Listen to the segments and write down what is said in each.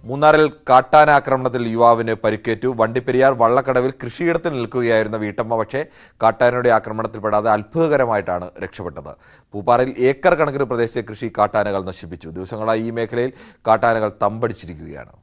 മൂന്നാറിൽ കാട്ടാന ആക്രമണത്തിൽ യുവാവിന് പരിക്കേറ്റു വണ്ടിപ്പെരിയാർ വള്ളക്കടവിൽ കൃഷിയിടത്തിൽ നിൽക്കുകയായിരുന്ന വീട്ടമ്മ പക്ഷേ കാട്ടാനയുടെ ആക്രമണത്തിൽപ്പെടാതെ അത്ഭുതകരമായിട്ടാണ് രക്ഷപ്പെട്ടത് പൂപ്പാറയിൽ ഏക്കർ കണക്കിന് പ്രദേശത്തെ കൃഷി കാട്ടാനകൾ നശിപ്പിച്ചു ദിവസങ്ങളായി ഈ മേഖലയിൽ കാട്ടാനകൾ തമ്പടിച്ചിരിക്കുകയാണ്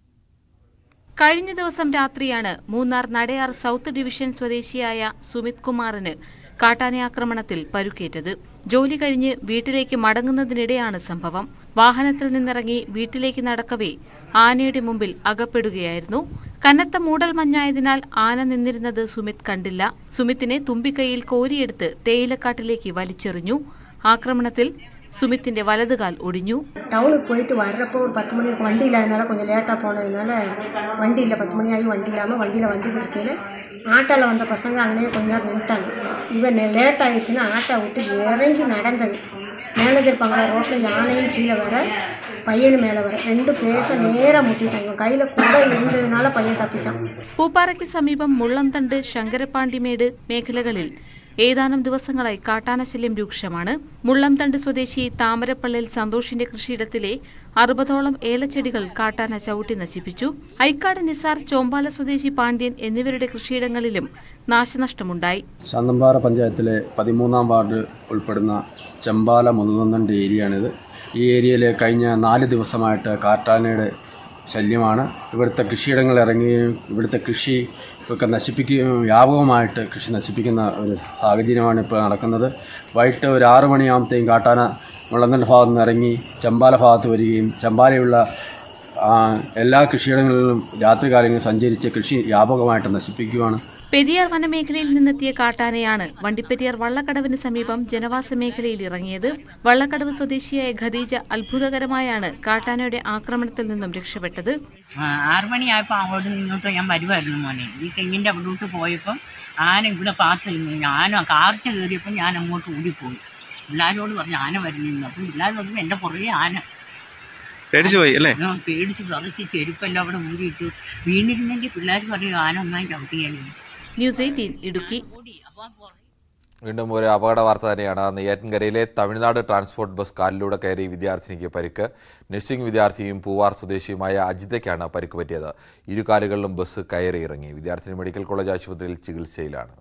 കഴിഞ്ഞ ദിവസം രാത്രിയാണ് മൂന്നാർ നടയാർ സൗത്ത് ഡിവിഷൻ സ്വദേശിയായ സുമിത് കുമാറിന് കാട്ടാനയാക്രമണത്തിൽ പരുക്കേറ്റത് ജോലി കഴിഞ്ഞ് വീട്ടിലേക്ക് മടങ്ങുന്നതിനിടെയാണ് സംഭവം വാഹനത്തിൽ നിന്നിറങ്ങി വീട്ടിലേക്ക് നടക്കവേ ആനയുടെ മുമ്പിൽ അകപ്പെടുകയായിരുന്നു കനത്ത മൂടൽ മഞ്ഞായതിനാൽ ആന നിന്നിരുന്നത് സുമിത് കണ്ടില്ല സുമിത്തിനെ തുമ്പിക്കൈയിൽ കോരിയെടുത്ത് തേയിലക്കാട്ടിലേക്ക് വലിച്ചെറിഞ്ഞു ആക്രമണത്തിൽ സുമിത്തിന്റെ വലതുകാൽ ഒടിഞ്ഞു டவுனுக்கு போயிட்டு வர்றப்போ ஒரு பத்து மணி இருக்கும் வண்டி இல்லாதனால கொஞ்சம் லேட்டாக போனதுனால வண்டி இல்லை பத்து மணி ஆகி வண்டி இல்லாமல் வண்டியில் வண்டி இருக்கையில் ஆட்டோவில் வந்த பசங்க அங்கேயே கொஞ்ச நேரம் நின்ட்டாங்க இவன் லேட் ஆகிடுச்சுன்னா ஆட்டோ விட்டு இறங்கி நடந்தது மேனேஜர் பங்களா ரோட்டில் யானையும் கீழே வர பையனு மேலே வர ரெண்டு பேச நேராக முட்டிட்டாங்க இவன் கையில் கூட இருந்ததுனால பையன் தப்பிச்சான் പൂപ്പാറയ്ക്ക് സമീപം മുള്ളംതണ്ട് ശങ്കരപ്പാണ്ടിമേട് മേഖലകളിൽ ഏതാനും ദിവസങ്ങളായി കാട്ടാനശല്യം രൂക്ഷമാണ് മുള്ളംതണ്ട് സ്വദേശി താമരപ്പള്ളിൽ സന്തോഷിന്റെ കൃഷിയിടത്തിലെ അറുപതോളം ഏലച്ചെടികൾ കാട്ടാന ചവിട്ടി നശിപ്പിച്ചു ഐക്കാട് നിസാർ ചോമ്പാല സ്വദേശി പാണ്ഡ്യൻ എന്നിവരുടെ കൃഷിയിടങ്ങളിലും നാശനഷ്ടമുണ്ടായി ശാന്തമ്പാറ പഞ്ചായത്തിലെ പതിമൂന്നാം വാർഡ് ഉൾപ്പെടുന്ന ചെമ്പാല മുതുനന്ദൻ്റെ ഏരിയയാണിത് ഈ ഏരിയയിൽ കഴിഞ്ഞ നാല് ദിവസമായിട്ട് കാട്ടാനയുടെ ശല്യമാണ് ഇവിടുത്തെ കൃഷിയിടങ്ങൾ ഇറങ്ങുകയും ഇവിടുത്തെ കൃഷി ഒക്കെ നശിപ്പിക്കുകയും വ്യാപകമായിട്ട് കൃഷി നശിപ്പിക്കുന്ന ഒരു സാഹചര്യമാണ് ഇപ്പോൾ നടക്കുന്നത് വൈകിട്ട് ഒരു ആറ് മണിയാകുമ്പോഴത്തേക്കും കാട്ടാന മുളങ്ങൽ ഭാഗത്ത് നിന്ന് ഇറങ്ങി ചെമ്പാല ഭാഗത്ത് വരികയും ചെമ്പാലയുള്ള ആ, എല്ലാ കൃഷിയിടങ്ങളിലും രാത്രികാലങ്ങളിൽ സഞ്ചരിച്ച് കൃഷി വ്യാപകമായിട്ട് നശിപ്പിക്കുകയാണ് പെരിയാർ വനമേഖലയിൽ നിന്നെത്തിയ കാട്ടാനയാണ് വണ്ടിപ്പെരിയാർ വള്ളക്കടവിന് സമീപം ജനവാസ മേഖലയിൽ ഇറങ്ങിയത് വള്ളക്കടവ് സ്വദേശിയായ ഖദീജ അത്ഭുതകരമായാണ് കാട്ടാനയുടെ ആക്രമണത്തിൽ നിന്നും രക്ഷപ്പെട്ടത് ആ, ആറ് മണിയായപ്പോൾ അങ്ങോട്ട് ഇങ്ങോട്ട് ഞാൻ വരുമായിരുന്നു മോനെ ഈ തെങ്ങിൻ്റെ അവിടോട്ട് പോയപ്പം ആന ഇവിടെ കാത്തു നിന്നു ആന കാർച്ച കയറിയപ്പോൾ ഞാൻ അങ്ങോട്ട് ഓടിപ്പോയി പിള്ളേരോട് പറഞ്ഞു ആന വരുന്നു അപ്പം പിള്ളേർ പറഞ്ഞു എൻ്റെ പുറകെ ആന പേടിച്ചു പോയി അല്ലേ ഞാൻ പേടിച്ച് പറിച്ച് ചെരുപ്പെല്ലാം അവിടെ ഊരിയിട്ടു വീണിരുന്നെങ്കിൽ പിള്ളേർ പറയും ആന ഒന്നായി ചവിട്ടിയാലും ന്യൂസ് എയ്റ്റീൻ ഇടുക്കി ഓടി അപ്പം പുറകെ വീണ്ടും ഒരു അപകട വാർത്ത തന്നെയാണ് നെയ്യാറ്റിൻകരയിലെ തമിഴ്നാട് ട്രാൻസ്പോർട്ട് ബസ് കാലിലൂടെ കയറി വിദ്യാർത്ഥിനിക്ക് പരിക്ക് നഴ്സിംഗ് വിദ്യാർത്ഥിയും പൂവാർ സ്വദേശിയുമായ അജിതയ്ക്കാണ് പരിക്ക് പറ്റിയത് ഇരു കാലുകളിലും ബസ് കയറി ഇറങ്ങി വിദ്യാർത്ഥിനി മെഡിക്കൽ കോളേജ് ആശുപത്രിയിൽ ചികിത്സയിലാണ്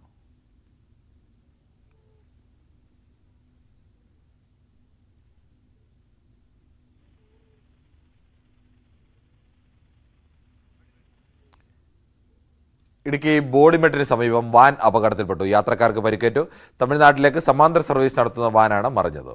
ഇടുക്കി ബോഡിമെട്ടിന് സമീപം വാൻ അപകടത്തിൽപ്പെട്ടു യാത്രക്കാർക്ക് പരിക്കേറ്റു തമിഴ്നാട്ടിലേക്ക് സമാന്തര സർവീസ് നടത്തുന്ന വാനാണ് മറിഞ്ഞത്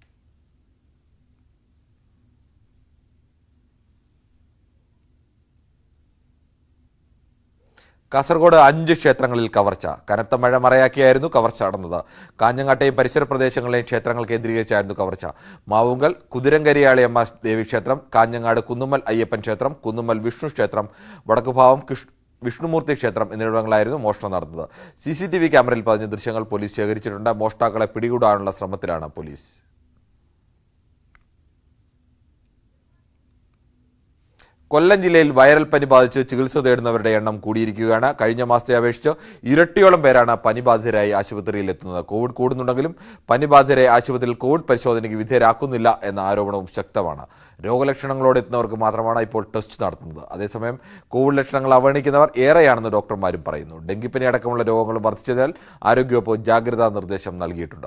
കാസർഗോഡ് അഞ്ച് ക്ഷേത്രങ്ങളിൽ കവർച്ച കനത്ത മഴ മറയാക്കിയായിരുന്നു കവർച്ച നടന്നത് കാഞ്ഞങ്ങാട്ടെയും പരിസര പ്രദേശങ്ങളിലെയും ക്ഷേത്രങ്ങൾ കേന്ദ്രീകരിച്ചായിരുന്നു കവർച്ച മാവുങ്കൽ കുതിരങ്കരിയാളിയമ്മ ദേവീക്ഷേത്രം കാഞ്ഞങ്ങാട് കുന്നുമ്മൽ അയ്യപ്പൻ ക്ഷേത്രം കുന്നുമ്മൽ വിഷ്ണു ക്ഷേത്രം വടക്കുഭാവം കൃഷ്ണ വിഷ്ണുമൂർത്തി ക്ഷേത്രം എന്നിവിടങ്ങളിലായിരുന്നു മോഷണം നടന്നത് സി സി ടി വി ക്യാമറയിൽ പതിഞ്ഞ ദൃശ്യങ്ങൾ പോലീസ് ശേഖരിച്ചിട്ടുണ്ട് മോഷ്ടാക്കളെ പിടികൂടാനുള്ള ശ്രമത്തിലാണ് പോലീസ് കൊല്ലം ജില്ലയിൽ വൈറൽ പനി ബാധിച്ച് ചികിത്സ തേടുന്നവരുടെ എണ്ണം കൂടിയിരിക്കുകയാണ് കഴിഞ്ഞ മാസത്തെ അപേക്ഷിച്ച് ഇരട്ടിയോളം പേരാണ് പനി ബാധിതരായി ആശുപത്രിയിൽ എത്തുന്നത് കോവിഡ് കൂടുന്നുണ്ടെങ്കിലും പനി ബാധിതരെ ആശുപത്രിയിൽ കോവിഡ് പരിശോധനയ്ക്ക് വിധേയരാക്കുന്നില്ല എന്ന ആരോപണവും ശക്തമാണ് രോഗലക്ഷണങ്ങളോടെ എത്തുന്നവർക്ക് മാത്രമാണ് ഇപ്പോൾ ടെസ്റ്റ് നടത്തുന്നത് അതേസമയം കോവിഡ് ലക്ഷണങ്ങൾ അവഗണിക്കുന്നവർ ഏറെയാണെന്ന് ഡോക്ടർമാരും പറയുന്നു ഡെങ്കിപ്പനി അടക്കമുള്ള രോഗങ്ങൾ വർദ്ധിച്ചതിനാൽ ആരോഗ്യവകുപ്പ് ജാഗ്രതാ നിർദ്ദേശം നൽകിയിട്ടുണ്ട്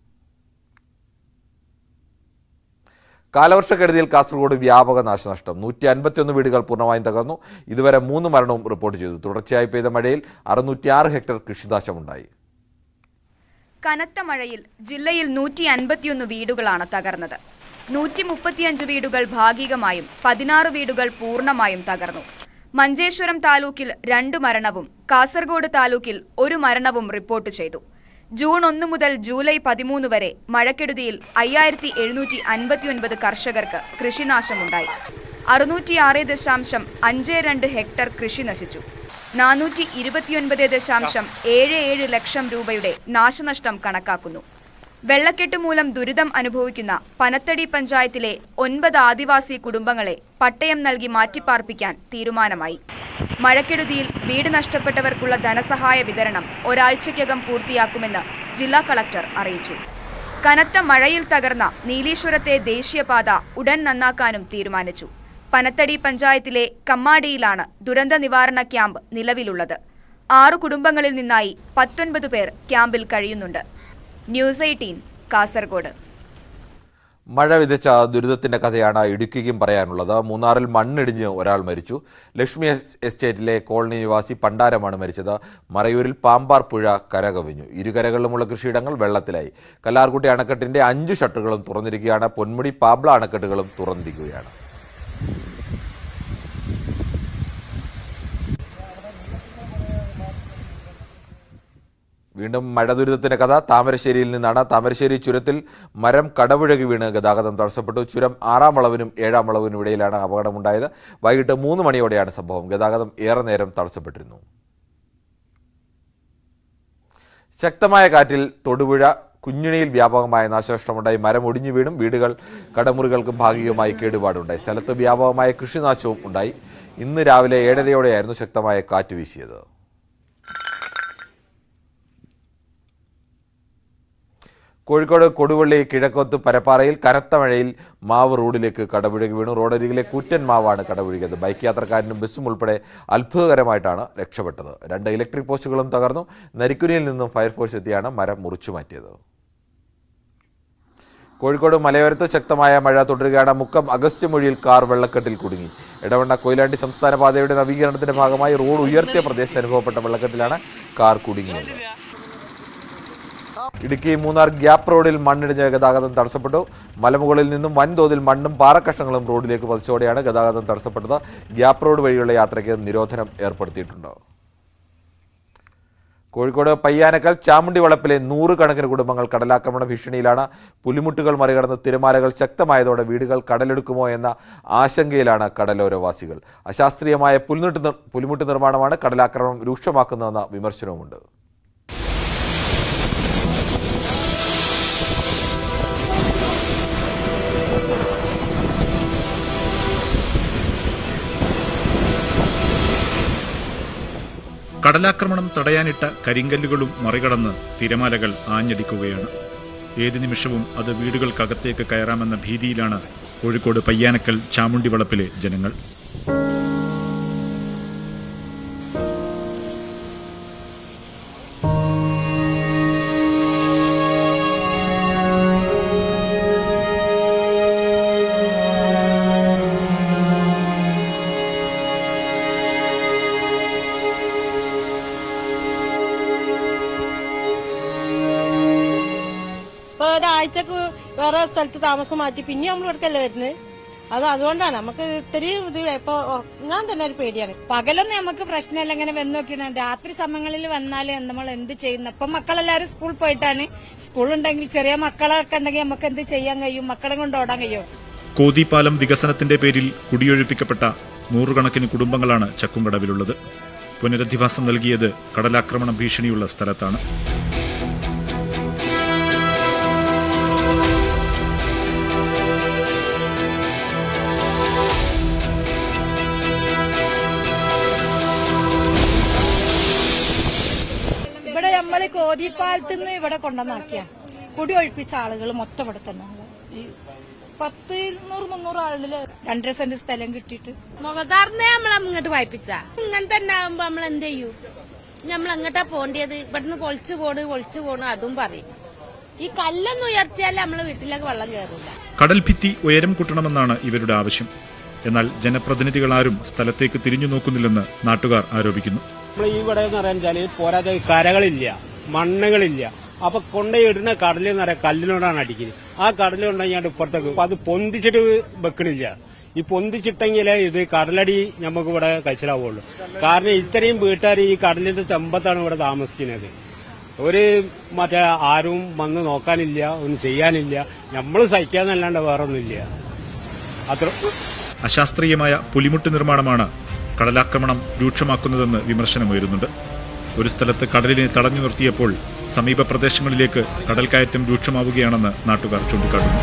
കാലവർഷക്കെടുതിയിൽ കാസർഗോഡ് വ്യാപക നാശനഷ്ടം നൂറ്റി അൻപത്തിയൊന്ന് വീടുകൾ പൂർണ്ണമായും തകർന്നു ഇതുവരെ മൂന്ന് മരണവും റിപ്പോർട്ട് ചെയ്തു തുടർച്ചയായി പെയ്ത മഴയിൽ അറുന്നൂറ്റിയാറ് ഹെക്ടർ കൃഷിനാശമുണ്ടായി കനത്ത മഴയിൽ ജില്ലയിൽ നൂറ്റി അൻപത്തിയൊന്ന് വീടുകളാണ് തകർന്നത് നൂറ്റി മുപ്പത്തിയഞ്ച് വീടുകൾ ഭാഗികമായും പതിനാറ് വീടുകൾ പൂർണ്ണമായും തകർന്നു മഞ്ചേശ്വരം താലൂക്കിൽ രണ്ടു മരണവും കാസർഗോഡ് താലൂക്കിൽ ഒരു മരണവും റിപ്പോർട്ട് ചെയ്തു ജൂൺ ഒന്ന് മുതൽ ജൂലൈ പതിമൂന്ന് വരെ മഴക്കെടുതിയിൽ അയ്യായിരത്തി എഴുന്നൂറ്റി അൻപത്തിയൊൻപത് കർഷകർക്ക് കൃഷിനാശമുണ്ടായി അറുന്നൂറ്റിയാറ് ദശാംശം അഞ്ച് രണ്ട് ഹെക്ടർ കൃഷി നശിച്ചു നാനൂറ്റി ഇരുപത്തിയൊൻപത് ദശാംശം ഏഴ് ഏഴ് ലക്ഷം രൂപയുടെ നാശനഷ്ടം കണക്കാക്കുന്നു വെള്ളക്കെട്ട് മൂലം ദുരിതം അനുഭവിക്കുന്ന പനത്തടി പഞ്ചായത്തിലെ ഒൻപത് ആദിവാസി കുടുംബങ്ങളെ പട്ടയം നൽകി മാറ്റിപ്പാർപ്പിക്കാൻ തീരുമാനമായി മഴക്കെടുതിയിൽ വീട് നഷ്ടപ്പെട്ടവർക്കുള്ള ധനസഹായ വിതരണം ഒരാഴ്ചയ്ക്കകം പൂർത്തിയാക്കുമെന്ന് ജില്ലാ കളക്ടർ അറിയിച്ചു കനത്ത മഴയിൽ തകർന്ന നീലീശ്വരത്തെ ദേശീയപാത ഉടൻ നന്നാക്കാനും തീരുമാനിച്ചു പനത്തടി പഞ്ചായത്തിലെ കമ്മാടിയിലാണ് ദുരന്ത നിവാരണ ക്യാമ്പ് നിലവിലുള്ളത് ആറു കുടുംബങ്ങളിൽ നിന്നായി പത്തൊൻപത് പേർ ക്യാമ്പിൽ കഴിയുന്നുണ്ട് ന്യൂസ് എയ്റ്റീൻ കാസർഗോഡ് മഴ വിതച്ച ദുരിതത്തിന്റെ കഥയാണ് ഇടുക്കിക്കും പറയാനുള്ളത് മൂന്നാറിൽ മണ്ണിടിഞ്ഞ് ഒരാൾ മരിച്ചു ലക്ഷ്മി എസ് എസ്റ്റേറ്റിലെ കോളനി നിവാസി പണ്ടാരമാണ് മരിച്ചത് മറയൂരിൽ പാമ്പാർ പുഴ കരകവിഞ്ഞു ഇരുകരകളിലുമുള്ള കൃഷിയിടങ്ങൾ വെള്ളത്തിലായി കല്ലാർകുട്ടി അണക്കെട്ടിന്റെ അഞ്ചു ഷട്ടറുകളും തുറന്നിരിക്കുകയാണ് പൊന്മുടി പാബ്ല അണക്കെട്ടുകളും തുറന്നിരിക്കുകയാണ് വീണ്ടും മഴ ദുരിതത്തിന്റെ കഥ താമരശ്ശേരിയിൽ നിന്നാണ് താമരശ്ശേരി ചുരത്തിൽ മരം കടപുഴകി വീണ് ഗതാഗതം തടസ്സപ്പെട്ടു ചുരം ആറാം വളവിനും ഏഴാം വളവിനും ഇടയിലാണ് അപകടമുണ്ടായത് വൈകിട്ട് മൂന്ന് മണിയോടെയാണ് സംഭവം ഗതാഗതം ഏറെ നേരം തടസ്സപ്പെട്ടിരുന്നു ശക്തമായ കാറ്റിൽ തൊടുപുഴ കുഞ്ഞിണിയിൽ വ്യാപകമായ നാശനഷ്ടമുണ്ടായി മരം ഒടിഞ്ഞു വീണും വീടുകൾ കടമുറികൾക്കും ഭാഗികമായി കേടുപാടുണ്ടായി സ്ഥലത്ത് വ്യാപകമായ കൃഷിനാശവും ഉണ്ടായി ഇന്ന് രാവിലെ ഏഴരയോടെയായിരുന്നു ശക്തമായ കാറ്റ് വീശിയത് കോഴിക്കോട് കൊടുവള്ളി കിഴക്കോത്ത് പരപ്പാറയിൽ കനത്ത മഴയിൽ മാവ് റോഡിലേക്ക് കടപുഴകി വീണു റോഡരികിലെ കൂറ്റൻ മാവാണ് കടപുഴകിയത് ബൈക്ക് യാത്രക്കാരനും ബസ്സും ഉൾപ്പെടെ അത്ഭുതകരമായിട്ടാണ് രക്ഷപ്പെട്ടത് രണ്ട് ഇലക്ട്രിക് പോസ്റ്റുകളും തകർന്നു നരിക്കുനിയിൽ നിന്നും ഫയർഫോഴ്സ് എത്തിയാണ് മരം മുറിച്ചു മാറ്റിയത് കോഴിക്കോട് മലയോരത്ത് ശക്തമായ മഴ തുടരുകയാണ് മുക്കം അഗസ്ത്യമൊഴിയിൽ കാർ വെള്ളക്കെട്ടിൽ കുടുങ്ങി ഇടവണ്ണ കൊയിലാണ്ടി സംസ്ഥാന പാതയുടെ നവീകരണത്തിന്റെ ഭാഗമായി റോഡ് ഉയർത്തിയ പ്രദേശത്ത് അനുഭവപ്പെട്ട വെള്ളക്കെട്ടിലാണ് കാർ കുടുങ്ങിയത് ഇടുക്കി മൂന്നാർ ഗ്യാപ്പ് റോഡിൽ മണ്ണിടിഞ്ഞ് ഗതാഗതം തടസ്സപ്പെട്ടു മലമുകളിൽ നിന്നും വൻതോതിൽ മണ്ണും പാറക്കഷ്ണങ്ങളും റോഡിലേക്ക് പതിച്ചോടെയാണ് ഗതാഗതം തടസ്സപ്പെട്ടത് ഗ്യാപ്പ് റോഡ് വഴിയുള്ള യാത്രയ്ക്ക് നിരോധനം ഏർപ്പെടുത്തിയിട്ടുണ്ട് കോഴിക്കോട് പയ്യാനക്കൽ ചാമുണ്ടി വളപ്പിലെ നൂറുകണക്കിന് കുടുംബങ്ങൾ കടലാക്രമണ ഭീഷണിയിലാണ് പുലിമുട്ടുകൾ മറികടന്ന് തിരമാലകൾ ശക്തമായതോടെ വീടുകൾ കടലെടുക്കുമോ എന്ന ആശങ്കയിലാണ് കടലോരവാസികൾ അശാസ്ത്രീയമായ പുൽമുട്ട് നിർ- പുലിമുട്ട് നിർമ്മാണമാണ് കടലാക്രമണം രൂക്ഷമാക്കുന്നതെന്ന വിമർശനവുമുണ്ട് കടലാക്രമണം തടയാനിട്ട കരിങ്കല്ലുകളും മറികടന്ന് തിരമാലകൾ ആഞ്ഞടിക്കുകയാണ് ഏത് നിമിഷവും അത് വീടുകൾക്കകത്തേക്ക് കയറാമെന്ന ഭീതിയിലാണ് കോഴിക്കോട് പയ്യാനക്കൽ ചാമുണ്ടിവളപ്പിലെ ജനങ്ങൾ ഇപ്പൊ ഒരാഴ്ചക്ക് വേറെ സ്ഥലത്ത് താമസം മാറ്റി പിന്നെ നമ്മൾ ഇവിടേക്കല്ലേ വരുന്നത് അത് അതുകൊണ്ടാണ് നമുക്ക് ഇത്രയും ഇത് ഇപ്പൊ ഞാൻ തന്നെ ഒരു പേടിയാണ് പകലൊന്നും നമുക്ക് പ്രശ്നമില്ല ഇങ്ങനെ വന്ന് നോക്കിയാണ് രാത്രി സമയങ്ങളിൽ വന്നാൽ നമ്മൾ എന്ത് ചെയ്യുന്നു ഇപ്പം മക്കളെല്ലാവരും സ്കൂളിൽ പോയിട്ടാണ് സ്കൂളുണ്ടെങ്കിൽ ചെറിയ മക്കളൊക്കെ ഉണ്ടെങ്കിൽ നമുക്ക് എന്ത് ചെയ്യാൻ കഴിയും മക്കളെ കൊണ്ട് ഓടാൻ കഴിയും കോതിപ്പാലം വികസനത്തിന്റെ പേരിൽ കുടിയൊഴിപ്പിക്കപ്പെട്ട നൂറുകണക്കിന് കുടുംബങ്ങളാണ് ചക്കുംകടവിലുള്ളത് പുനരധിവാസം നൽകിയത് കടലാക്രമണ ഭീഷണിയുള്ള സ്ഥലത്താണ് ഇവിടെ നമ്മൾ കോതിപ്പാലത്ത് നിന്ന് ഇവിടെ കൊണ്ടുവന്നാക്കിയ കുടി ഒഴിപ്പിച്ച ആളുകൾ മൊത്തം ഇവിടെ തന്നെ ഉള്ളത്. ഈ പത്ത് ഇരുന്നൂറ് മുന്നൂറ് ആളില് രണ്ടര സെന്റ് സ്ഥലം കിട്ടിയിട്ട് മുഖത്താറിനെ നമ്മളെ ഇങ്ങോട്ട് വായിപ്പിച്ച ഇങ്ങനെ തന്നെ ആകുമ്പോ നമ്മൾ എന്ത് ചെയ്യൂ നമ്മൾ എങ്ങോട്ടാ പോണ്ടിയത് ഇവിടുന്ന് പൊളിച്ചു പോണ് പൊളിച്ചു പോണ് അതും പറയും ഈ കല്ലൊന്നും ഉയർത്തിയാൽ നമ്മളെ വീട്ടിലേക്ക് വെള്ളം കയറില്ല കടൽഭിത്തി ഉയരം കൂട്ടണമെന്നാണ് ഇവരുടെ ആവശ്യം എന്നാൽ ജനപ്രതിനിധികളാരും സ്ഥലത്തേക്ക് തിരിഞ്ഞു നോക്കുന്നില്ലെന്ന് നാട്ടുകാർ ആരോപിക്കുന്നു നമ്മൾ ഈ ഇവിടെ എന്ന് പറയാൻ പോരാതെ കരകളില്ല മണ്ണുകളില്ല അപ്പൊ കൊണ്ടുപോയിടുന്ന കടലെന്ന് പറയാം കല്ലിനോടാണ് അടിക്കുന്നത് ആ കടൽ കൊണ്ടുപോയി ഇപ്പുറത്തേക്ക് അപ്പൊ അത് പൊന്തിച്ചിട്ട് വെക്കണില്ല ഈ പൊന്തിച്ചിട്ടെങ്കിലേ ഇത് കടലടി നമുക്ക് ഇവിടെ കഴിച്ചിലാവുള്ളൂ കാരണം ഇത്രയും വീട്ടുകാർ ഈ കടലിന്റെ ചെമ്പത്താണ് ഇവിടെ താമസിക്കുന്നത് ഒരു മറ്റേ ആരും വന്ന് നോക്കാനില്ല ഒന്നും ചെയ്യാനില്ല നമ്മൾ സഹിക്കാന്നല്ലാണ്ട് വേറൊന്നുമില്ല അത്ര അശാസ്ത്രീയമായ പുലിമുട്ട് നിർമ്മാണമാണ് കടലാക്രമണം രൂക്ഷമാക്കുന്നതെന്ന് വിമർശനമുയരുന്നുണ്ട് ഒരു സ്ഥലത്ത് കടലിനെ തടഞ്ഞു നിർത്തിയപ്പോൾ സമീപ പ്രദേശങ്ങളിലേക്ക് കടൽക്കയറ്റം രൂക്ഷമാവുകയാണെന്ന് നാട്ടുകാർ ചൂണ്ടിക്കാട്ടുന്നു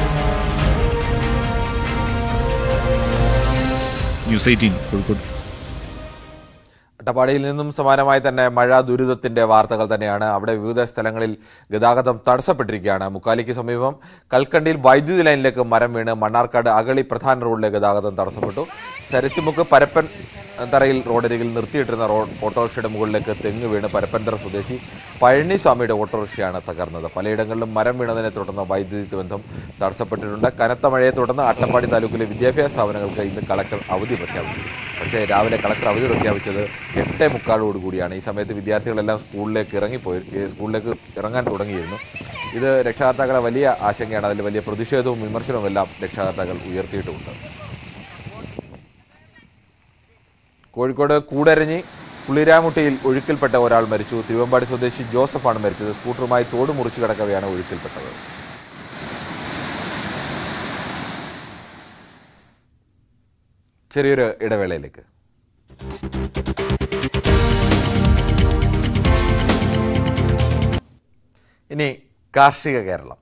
ന്യൂസ് എയ്റ്റീൻ കോഴിക്കോട് അട്ടപ്പാടിയിൽ നിന്നും സമാനമായി തന്നെ മഴ ദുരിതത്തിന്റെ വാർത്തകൾ തന്നെയാണ് അവിടെ വിവിധ സ്ഥലങ്ങളിൽ ഗതാഗതം തടസ്സപ്പെട്ടിരിക്കുകയാണ് മുക്കാലിക്ക് സമീപം കൽക്കണ്ടിയിൽ വൈദ്യുതി ലൈനിലേക്ക് മരം വീണ് മണ്ണാർക്കാട് അഗളി പ്രധാന റോഡിലെ ഗതാഗതം തടസ്സപ്പെട്ടു സരസിമുക്ക് പരപ്പൻ തറയിൽ റോഡരികിൽ നിർത്തിയിട്ടിരുന്ന റോഡ് ഓട്ടോറിക്ഷയുടെ മുകളിലേക്ക് തെങ്ങ് വീണ് പരപ്പൻതറ സ്വദേശി പഴനിസ്വാമിയുടെ ഓട്ടോറിക്ഷയാണ് തകർന്നത് പലയിടങ്ങളിലും മരം വീണതിനെ തുടർന്ന് വൈദ്യുതി ബന്ധം തടസ്സപ്പെട്ടിട്ടുണ്ട് കനത്ത മഴയെ തുടർന്ന് അട്ടപ്പാടി താലൂക്കിലെ വിദ്യാഭ്യാസ സ്ഥാപനങ്ങൾക്ക് ഇന്ന് കളക്ടർ അവധി പ്രഖ്യാപിച്ചു പക്ഷേ രാവിലെ കളക്ടർ അവധി പ്രഖ്യാപിച്ചത് എട്ടേ മുക്കാലോടുകൂടിയാണ് ഈ സമയത്ത് വിദ്യാർത്ഥികളെല്ലാം സ്കൂളിലേക്ക് ഇറങ്ങിപ്പോയി ഏ, സ്കൂളിലേക്ക് ഇറങ്ങാൻ തുടങ്ങിയിരുന്നു ഇത് രക്ഷാകർത്താക്കളെ വലിയ ആശങ്കയാണ് അതിൽ വലിയ പ്രതിഷേധവും വിമർശനവും എല്ലാം രക്ഷാകർത്താക്കൾ ഉയർത്തിയിട്ടുമുണ്ട് കോഴിക്കോട് കൂടരഞ്ഞി പുളിരാമുട്ടിയിൽ ഒഴുക്കിൽപ്പെട്ട ഒരാൾ മരിച്ചു തിരുവമ്പാടി സ്വദേശി ജോസഫാണ് മരിച്ചത് സ്കൂട്ടറുമായി തോട് മുറിച്ചു കിടക്കവെയാണ് ഒഴുക്കിൽപ്പെട്ടത് ചെറിയൊരു ഇടവേളയിലേക്ക് ഇനി കാർഷിക കേരളം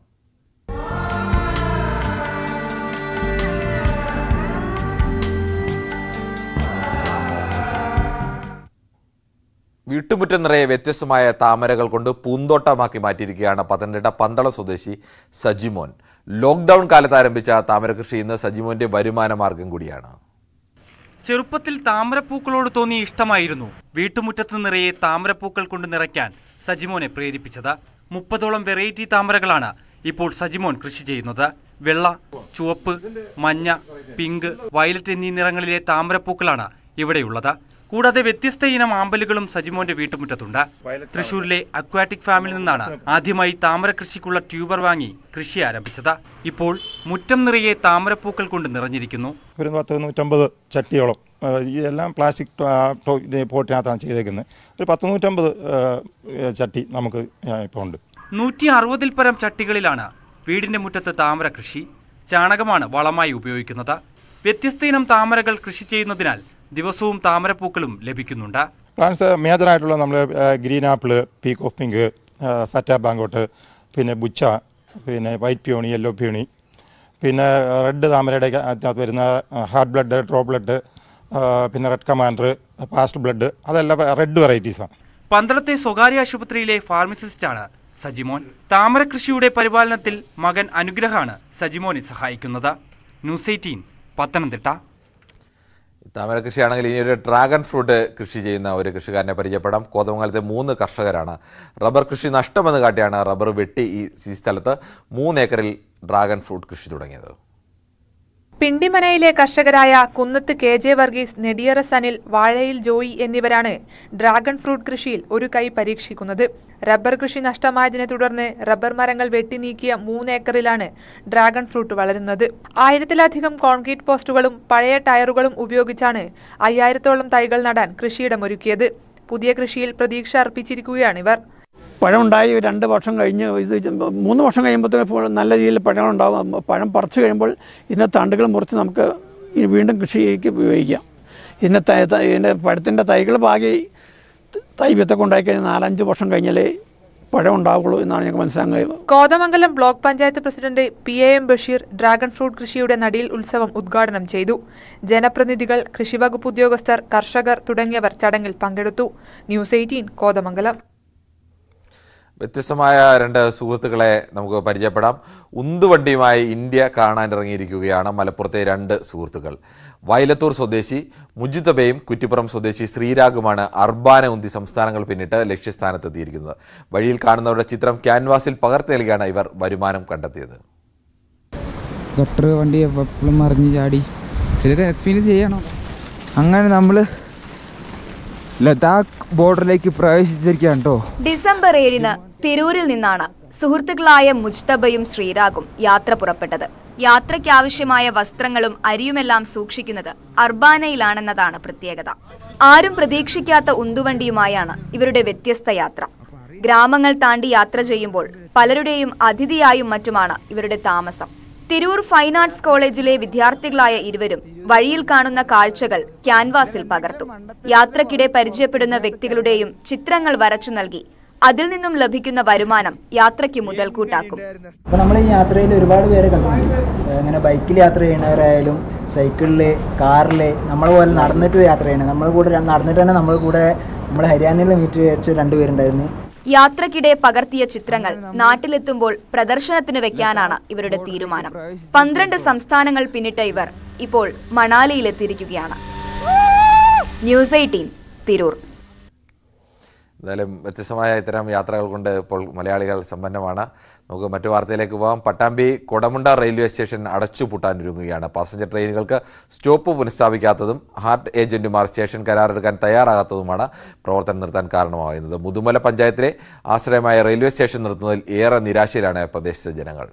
വീട്ടുമുറ്റം നിറയെ വ്യത്യസ്തമായ താമരകൾ കൊണ്ട് പൂന്തോട്ടമാക്കി മാറ്റിയിരിക്കുകയാണ് പത്തനംതിട്ട പന്തള സ്വദേശി സജിമോൻ ലോക്ക്ഡൌൺ കാലത്ത് ആരംഭിച്ച താമര കൃഷി ഇന്ന് സജിമോന്റെ വരുമാന മാർഗം കൂടിയാണ് ചെറുപ്പത്തിൽ താമരപ്പൂക്കളോട് തോന്നിയ ഇഷ്ടമായിരുന്നു വീട്ടുമുറ്റത്ത് നിറയെ താമരപ്പൂക്കൾ കൊണ്ട് നിറയ്ക്കാൻ സജിമോനെ പ്രേരിപ്പിച്ചത് മുപ്പതോളം വെറൈറ്റി താമരകളാണ് ഇപ്പോൾ സജിമോൻ കൃഷി ചെയ്യുന്നത് വെള്ള ചുവപ്പ് മഞ്ഞ പിങ്ക് വയലറ്റ് എന്നീ നിറങ്ങളിലെ താമരപ്പൂക്കളാണ് ഇവിടെയുള്ളത് കൂടാതെ വ്യത്യസ്ത ഇനം ആമ്പലുകളും സജിമോന്റെ വീട്ടുമുറ്റത്തുണ്ട് തൃശൂരിലെ അക്വാറ്റിക് ഫാമിൽ നിന്നാണ് ആദ്യമായി താമര കൃഷിക്കുള്ള ട്യൂബർ വാങ്ങി കൃഷി ആരംഭിച്ചത് ഇപ്പോൾ മുറ്റം നിറയെ താമരപ്പൂക്കൾ കൊണ്ട് നിറഞ്ഞിരിക്കുന്നു ഒരു പത്ത് നൂറ്റമ്പത് ചട്ടിയോളം ആ, ഇതെല്ലാം പ്ലാസ്റ്റിക് ആ, ടോ- ഇത് പോട്ടിനകത്താണ് ചെയ്തേക്കുന്നത് ഒരു പത്ത് നൂറ്റമ്പത് ആ, ചട്ടി നമുക്ക് ഇപ്പോൾ ഉണ്ട് നൂറ്റി അറുപതിൽ പരം ചട്ടികളിലാണ് വീടിന്റെ മുറ്റത്ത് താമര കൃഷി ചാണകമാണ് വളമായി ഉപയോഗിക്കുന്നത് വ്യത്യസ്ത ഇനം താമരകൾ കൃഷി ചെയ്യുന്നതിനാൽ ദിവസവും താമരപ്പൂക്കളും ലഭിക്കുന്നുണ്ട് പ്ലാന്റ്സ് മേജറായിട്ടുള്ള നമ്മൾ green apple peak of pink സറ്റ ബാങ്കോട്ട് പിന്നെ ബുച്ച പിന്നെ വൈറ്റ് പിയോണി യെല്ലോ പിയോണി പിന്നെ റെഡ് താമരയുടെ അകത്ത് വരുന്ന ഹാർട്ട് ബ്ലഡ് ഡ്രോ ബ്ലഡ് പിന്നെ റെഡ് കമാൻഡർ പാസ്റ്റ് ബ്ലഡ് അതെല്ലാം റെഡ് വെറൈറ്റീസാണ് പന്തളത്തെ സ്വകാര്യ ആശുപത്രിയിലെ ഫാർമസിസ്റ്റാണ് സജിമോൻ താമര കൃഷിയുടെ പരിപാലനത്തിൽ മകൻ അനുഗ്രഹാണ് സജിമോനെ സഹായിക്കുന്നത് ന്യൂസ് എയ്റ്റീൻ പത്തനംതിട്ട താമര കൃഷിയാണെങ്കിൽ ഇനി ഒരു ഡ്രാഗൺ ഫ്രൂട്ട് കൃഷി ചെയ്യുന്ന ഒരു കൃഷിക്കാരനെ പരിചയപ്പെടാം കോതമംഗലത്തെ മൂന്ന് കർഷകരാണ് റബ്ബർ കൃഷി നഷ്ടമെന്ന് കാട്ടിയാണ് റബ്ബർ വെട്ടി ഈ ഈ സ്ഥലത്ത് മൂന്ന് ഏക്കറിൽ ഡ്രാഗൺ ഫ്രൂട്ട് കൃഷി തുടങ്ങിയത് പിണ്ടിമനയിലെ കർഷകരായ കുന്നത്ത് കെ ജെ വർഗീസ് നെടിയറ സനിൽ വാഴയിൽ ജോയി എന്നിവരാണ് ഡ്രാഗൺ ഫ്രൂട്ട് കൃഷിയിൽ ഒരു കൈ പരീക്ഷിക്കുന്നത് റബ്ബർ കൃഷി നഷ്ടമായതിനെ തുടർന്ന് റബ്ബർ മരങ്ങൾ വെട്ടി നീക്കിയ മൂന്ന് ഏക്കറിലാണ് ഡ്രാഗൺ ഫ്രൂട്ട് വളരുന്നത് ആയിരത്തിലധികം കോൺക്രീറ്റ് പോസ്റ്റുകളും പഴയ ടയറുകളും ഉപയോഗിച്ചാണ് അയ്യായിരത്തോളം തൈകൾ നടാൻ കൃഷിയിടം ഒരുക്കിയത് പുതിയ കൃഷിയിൽ പ്രതീക്ഷ അർപ്പിച്ചിരിക്കുകയാണിവർ പഴമുണ്ടായി ഒരു രണ്ട് വർഷം കഴിഞ്ഞ് ഇത് മൂന്ന് വർഷം കഴിയുമ്പോഴത്തേക്കും നല്ല രീതിയിൽ പഴം ഉണ്ടാവും പഴം പറിച്ചു കഴിയുമ്പോൾ ഇതിൻ്റെ തണ്ടുകൾ മുറിച്ച് നമുക്ക് ഇനി വീണ്ടും കൃഷിക്ക് ഉപയോഗിക്കാം ഇതിൻ്റെ തൈ തൈ- ഇതിൻ്റെ പഴത്തിൻ്റെ തൈകൾ പാകി തൈ വിത്തൊക്കെ ഉണ്ടായിക്കഴിഞ്ഞാൽ നാലഞ്ച് വർഷം കഴിഞ്ഞാലേ പഴം ഉണ്ടാവുള്ളൂ എന്നാണ് ഞങ്ങൾക്ക് മനസ്സിലാക്കാൻ കഴിയുന്നത് Kothamangalam block panchayat president P A M Basheer dragon fruit കൃഷിയുടെ നടിയിൽ ഉത്സവം ഉദ്ഘാടനം ചെയ്തു ജനപ്രതിനിധികൾ കൃഷിവകുപ്പ് ഉദ്യോഗസ്ഥർ കർഷകർ തുടങ്ങിയവർ ചടങ്ങിൽ പങ്കെടുത്തു ന്യൂസ് എയ്റ്റീൻ കോതമംഗലം വ്യത്യസ്തമായ രണ്ട് സുഹൃത്തുക്കളെ നമുക്ക് പരിചയപ്പെടാം ഉന്തുവണ്ടിയുമായി ഇന്ത്യ കാണാനിറങ്ങിയിരിക്കുകയാണ് മലപ്പുറത്തെ രണ്ട് സുഹൃത്തുക്കൾ വയലത്തൂർ സ്വദേശി മുജിത്തബയും കുറ്റിപ്പുറം സ്വദേശി ശ്രീരാഗുമാണ് അർബാന ഉന്തി സംസ്ഥാനങ്ങൾ പിന്നിട്ട് ലക്ഷ്യസ്ഥാനത്തെത്തിയിരിക്കുന്നത് വഴിയിൽ കാണുന്നവരുടെ ചിത്രം ക്യാൻവാസിൽ പകർത്തി നൽകിയാണ് ഇവർ വരുമാനം കണ്ടെത്തിയത് ഗട്ടർ വണ്ടി എപ്പോഴും മറിഞ്ഞ് ചാടി ഇതൊക്കെ എക്സ്പീരിയൻസ് ചെയ്യണം അങ്ങനെ നമ്മൾ ലഡാക്ക് ബോർഡറിലേക്ക് പ്രവേശിച്ചിരിക്കുകയാണ് കേട്ടോ ഡിസംബർ ഏഴിന് തിരൂരിൽ നിന്നാണ് സുഹൃത്തുക്കളായ മുജ്തബയും ശ്രീരാഗും യാത്ര പുറപ്പെട്ടത് യാത്രയ്ക്കാവശ്യമായ വസ്ത്രങ്ങളും അരിയുമെല്ലാം സൂക്ഷിക്കുന്നത് അർബാനയിലാണെന്നതാണ് പ്രത്യേകത ആരും പ്രതീക്ഷിക്കാത്ത ഉന്തുവണ്ടിയുമായാണ് ഇവരുടെ വ്യത്യസ്ത യാത്ര ഗ്രാമങ്ങൾ താണ്ടി യാത്ര ചെയ്യുമ്പോൾ പലരുടെയും അതിഥിയായും മറ്റുമാണ് ഇവരുടെ താമസം തിരൂർ ഫൈൻ ആർട്സ് കോളേജിലെ വിദ്യാർത്ഥികളായ ഇരുവരും വഴിയിൽ കാണുന്ന കാഴ്ചകൾ ക്യാൻവാസിൽ പകർത്തു യാത്രക്കിടെ പരിചയപ്പെടുന്ന വ്യക്തികളുടെയും ചിത്രങ്ങൾ വരച്ചു നൽകി അതിൽ നിന്നും ലഭിക്കുന്ന വരുമാനം യാത്രയ്ക്ക് മുതൽക്കൂട്ടാക്കും അപ്പോൾ നമ്മൾ ഈ യാത്രയിൽ ഒരുപാട് പേരെ കണ്ടുപിടിക്കും അങ്ങനെ ബൈക്കിൽ യാത്ര ചെയ്യണവരായാലും സൈക്കിളിൽ കാറിൽ നമ്മളെ പോലെ നടന്നിട്ട് യാത്ര ചെയ്യണത് നമ്മൾ കൂടെ ര- നടന്നിട്ട് തന്നെ നമ്മൾ കൂടെ നമ്മൾ ഹരിയാനയിൽ മീറ്റ് വെച്ച് രണ്ടുപേരുണ്ടായിരുന്നു യാത്രക്കിടെ പകർത്തിയ ചിത്രങ്ങൾ നാട്ടിലെത്തുമ്പോൾ പ്രദർശനത്തിന് വെക്കാനാണ് ഇവരുടെ തീരുമാനം പന്ത്രണ്ട് സംസ്ഥാനങ്ങൾ പിന്നിട്ട ഇവർ ഇപ്പോൾ മണാലിയിലെത്തിയിരിക്കുകയാണ് ന്യൂസ് എയ്റ്റീൻ തിരൂർ എന്തായാലും വ്യത്യസ്തമായ ഇത്തരം യാത്രകൾ കൊണ്ട് ഇപ്പോൾ മലയാളികൾ സമ്പന്നമാണ് നമുക്ക് മറ്റു വാർത്തയിലേക്ക് പോകാം പട്ടാമ്പി കൊടമുണ്ട റെയിൽവേ സ്റ്റേഷൻ അടച്ചുപൂട്ടാനൊരുങ്ങുകയാണ് പാസഞ്ചർ ട്രെയിനുകൾക്ക് സ്റ്റോപ്പ് പുനഃസ്ഥാപിക്കാത്തതും ഹാർട്ട് ഏജന്റുമാർ സ്റ്റേഷൻ കരാറെടുക്കാൻ തയ്യാറാകാത്തതുമാണ് പ്രവർത്തനം നിർത്താൻ കാരണമാകുന്നത് മുതുമല പഞ്ചായത്തിലെ ആശ്രയമായ റെയിൽവേ സ്റ്റേഷൻ നിർത്തുന്നതിൽ ഏറെ നിരാശയിലാണ് പ്രദേശത്തെ ജനങ്ങൾ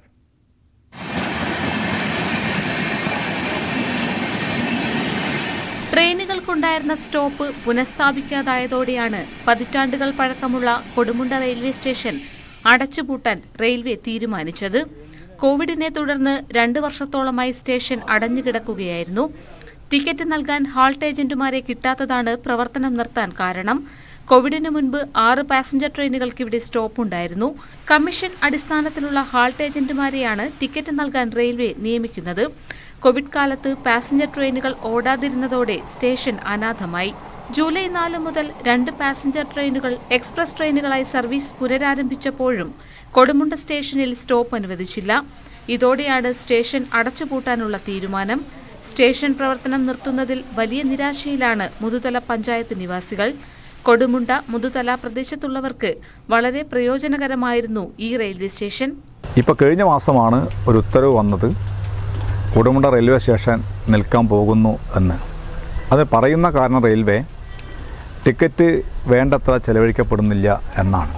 ട്രെയിനുകൾക്കുണ്ടായിരുന്ന സ്റ്റോപ്പ് പുനഃസ്ഥാപിക്കാതായതോടെയാണ് പതിറ്റാണ്ടുകൾ പഴക്കമുള്ള കൊടുമുണ്ട റെയിൽവേ സ്റ്റേഷൻ അടച്ചുപൂട്ടാൻ റെയിൽവേ തീരുമാനിച്ചത് കോവിഡിനെ തുടർന്ന് രണ്ട് വർഷത്തോളമായി സ്റ്റേഷൻ അടഞ്ഞുകിടക്കുകയായിരുന്നു ടിക്കറ്റ് നൽകാൻ ഹാൾട്ട് ഏജന്റുമാരെ കിട്ടാത്തതാണ് പ്രവർത്തനം നിർത്താൻ കാരണം കോവിഡിന് മുൻപ് ആറ് പാസഞ്ചർ ട്രെയിനുകൾക്ക് ഇവിടെ സ്റ്റോപ്പ് ഉണ്ടായിരുന്നു കമ്മീഷൻ അടിസ്ഥാനത്തിലുള്ള ഹാൾട്ട് ഏജന്റുമാരെയാണ് ടിക്കറ്റ് നൽകാൻ റെയിൽവേ നിയമിക്കുന്നത് കോവിഡ് കാലത്ത് പാസഞ്ചർ ട്രെയിനുകൾ ഓടാതിരുന്നതോടെ സ്റ്റേഷൻ അനാഥമായി ജൂലൈ നാല് മുതൽ രണ്ട് പാസഞ്ചർ ട്രെയിനുകൾ എക്സ്പ്രസ് ട്രെയിനുകളായി സർവീസ് പുനരാരംഭിച്ചപ്പോഴും കൊടുമുണ്ട സ്റ്റേഷനിൽ സ്റ്റോപ്പ് അനുവദിച്ചില്ല ഇതോടെയാണ് സ്റ്റേഷൻ അടച്ചുപൂട്ടാനുള്ള തീരുമാനം സ്റ്റേഷൻ പ്രവർത്തനം നിർത്തുന്നതിൽ വലിയ നിരാശയിലാണ് മുതുതല പഞ്ചായത്ത് നിവാസികൾ കൊടുമുണ്ട മുതുതല പ്രദേശത്തുള്ളവർക്ക് വളരെ പ്രയോജനകരമായിരുന്നു ഈ റെയിൽവേ സ്റ്റേഷൻ ഇപ്പോൾ കഴിഞ്ഞ മാസമാണ് ഒരു ഉത്തരവ് വന്നത് കുടമുണ്ട റെയിൽവേ സ്റ്റേഷൻ നിൽക്കാൻ പോകുന്നു എന്ന് അത് പറയുന്ന കാരണം റെയിൽവേ ടിക്കറ്റ് വേണ്ടത്ര ചെലവഴിക്കപ്പെടുന്നില്ല എന്നാണ്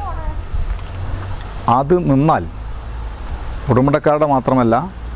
അത് നിന്നാൽ കുടുംബക്കാരുടെ മാത്രമല്ല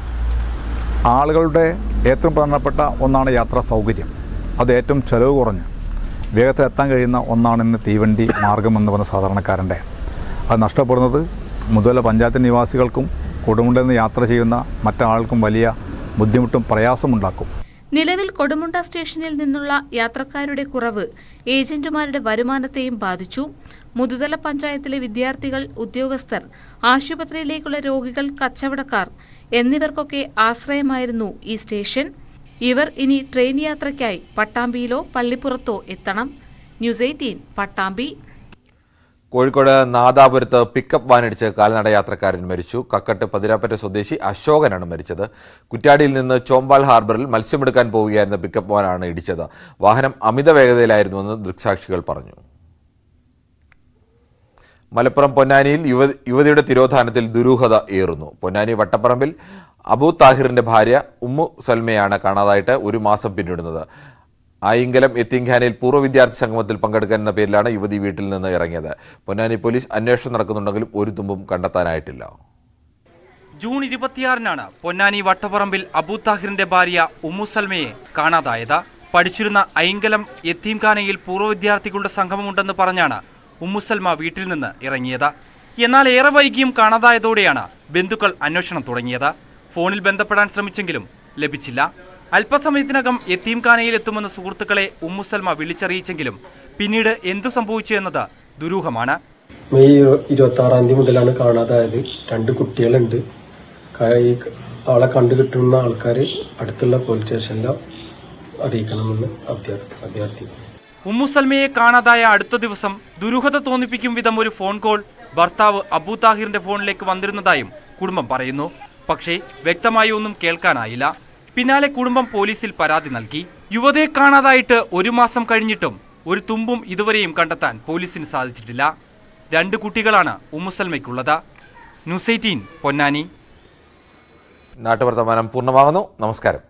ആളുകളുടെ ഏറ്റവും പ്രധാനപ്പെട്ട ഒന്നാണ് യാത്രാ സൗകര്യം അത് ഏറ്റവും ചെലവ് കുറഞ്ഞ് വേഗത്തിൽ എത്താൻ കഴിയുന്ന ഒന്നാണ് ഇന്ന് തീവണ്ടി മാർഗമെന്ന് പറഞ്ഞ സാധാരണക്കാരൻ്റെ അത് നഷ്ടപ്പെടുന്നത് മുതല പഞ്ചായത്ത് നിവാസികൾക്കും കൊടുമുണ്ടിൽ നിന്ന് യാത്ര ചെയ്യുന്ന മറ്റാൾക്കും വലിയ ബുദ്ധിമുട്ടും പ്രയാസമുണ്ടാക്കും നിലവിൽ കൊടുമുണ്ട സ്റ്റേഷനിൽ നിന്നുള്ള യാത്രക്കാരുടെ കുറവ് ഏജന്റുമാരുടെ വരുമാനത്തെയും ബാധിച്ചു മുതുതല പഞ്ചായത്തിലെ വിദ്യാർത്ഥികൾ ഉദ്യോഗസ്ഥർ ആശുപത്രിയിലേക്കുള്ള രോഗികൾ കച്ചവടക്കാർ എന്നിവർക്കൊക്കെ ആശ്രയമായിരുന്നു ഈ സ്റ്റേഷൻ ഇവർ ഇനി ട്രെയിൻ യാത്രയ്ക്കായി പട്ടാമ്പിയിലോ പള്ളിപ്പുറത്തോ എത്തണം ന്യൂസ് എയ്റ്റീൻ പട്ടാമ്പി കോഴിക്കോട് നാദാപുരത്ത് പിക്കപ്പ് വാനിടിച്ച് കാൽനട യാത്രക്കാരൻ മരിച്ചു കക്കട്ട് പതിരാപ്പറ്റ സ്വദേശി അശോകനാണ് മരിച്ചത് കുറ്റ്യാടിയിൽ നിന്ന് ചോമ്പാൽ ഹാർബറിൽ മത്സ്യമെടുക്കാൻ പോവുകയായിരുന്ന പിക്കപ്പ് വാനാണ് ഇടിച്ചത് വാഹനം അമിത വേഗതയിലായിരുന്നുവെന്ന് ദൃക്സാക്ഷികൾ പറഞ്ഞു മലപ്പുറം പൊന്നാനിയിൽ യുവ യുവതിയുടെ തിരോധാനത്തിൽ ദുരൂഹത ഏറുന്നു പൊന്നാനി വട്ടപ്പറമ്പിൽ അബു താഹിറിന്റെ ഭാര്യ ഉമ്മു സൽമയാണ് കാണാതായിട്ട് ഒരു മാസം പിന്നിടുന്നത് ആയിങ്കലം എത്തിങ്ഖാനയിൽ പൂർവ്വ വിദ്യാർത്ഥി സംഗമത്തിൽ പങ്കെടുക്കാൻ എന്ന പേരിലാണ് യുവതി വീട്ടിൽ നിന്ന് ഇറങ്ങിയത് പൊന്നാനി പോലീസ് അന്വേഷണം നടക്കുന്നുണ്ടെങ്കിലും ഒരു തുമ്പും കണ്ടെത്താനായിട്ടില്ല ജൂൺ ഇരുപത്തിയാറിനാണ് പൊന്നാനി വട്ടപ്പറമ്പിൽ അബൂ താഹിറിന്റെ ഭാര്യ ഉമ്മു സൽമയെ കാണാതായത് പഠിച്ചിരുന്ന ഐങ്കലം യത്തീംഖാനയിൽ പൂർവ്വ വിദ്യാർത്ഥികളുടെ സംഗമമുണ്ടെന്ന് പറഞ്ഞാണ് ഉമ്മു സൽമ വീട്ടിൽ നിന്ന് ഇറങ്ങിയത് എന്നാൽ ഏറെ വൈകിയും കാണാതായതോടെയാണ് ബന്ധുക്കൾ അന്വേഷണം തുടങ്ങിയത് ഫോണിൽ ബന്ധപ്പെടാൻ ശ്രമിച്ചെങ്കിലും ലഭിച്ചില്ല അല്പസമയത്തിനകം യത്തീംഖാനയിൽ എത്തുമെന്ന് സുഹൃത്തുക്കളെ ഉമ്മു സൽമ വിളിച്ചറിയിച്ചെങ്കിലും പിന്നീട് എന്തു സംഭവിച്ചു എന്നത് ദുരൂഹമാണ് മെയ് ഇരുപത്തി ആറാം തീയതി മുതലാണ് കാണാതായത് രണ്ട് കുട്ടികളുണ്ട് ക- ഈ ആളെ കണ്ടു കിട്ടുന്ന ആൾക്കാർ അടുത്തുള്ള പോലീസ് സ്റ്റേഷനിലോ അറിയിക്കണമെന്ന് അഭ്യർത്ഥി അഭ്യർത്ഥി ഉമ്മു സൽമയെ കാണാതായ അടുത്ത ദിവസം ദുരൂഹത തോന്നിപ്പിക്കും വിധം ഒരു ഫോൺ കോൾ ഭർത്താവ് അബൂ താഹിറിന്റെ ഫോണിലേക്ക് വന്നിരുന്നതായും കുടുംബം പറയുന്നു പക്ഷേ വ്യക്തമായി ഒന്നും കേൾക്കാനായില്ല പിന്നാലെ കുടുംബം പോലീസിൽ പരാതി നൽകി യുവതയെ കാണാതായിട്ട് ഒരു മാസം കഴിഞ്ഞിട്ടും ഒരു തുമ്പും ഇതുവരെയും കണ്ടെത്താൻ പോലീസിന് സാധിച്ചിട്ടില്ല രണ്ട് കുട്ടികളാണ് ഉമ്മുസൽമയ്ക്കുള്ളത് ന്യൂസ് എയ്റ്റീൻ പൊന്നാനി നാട്ടുവർത്തമാനം പൂർണ്ണമാകുന്നു നമസ്കാരം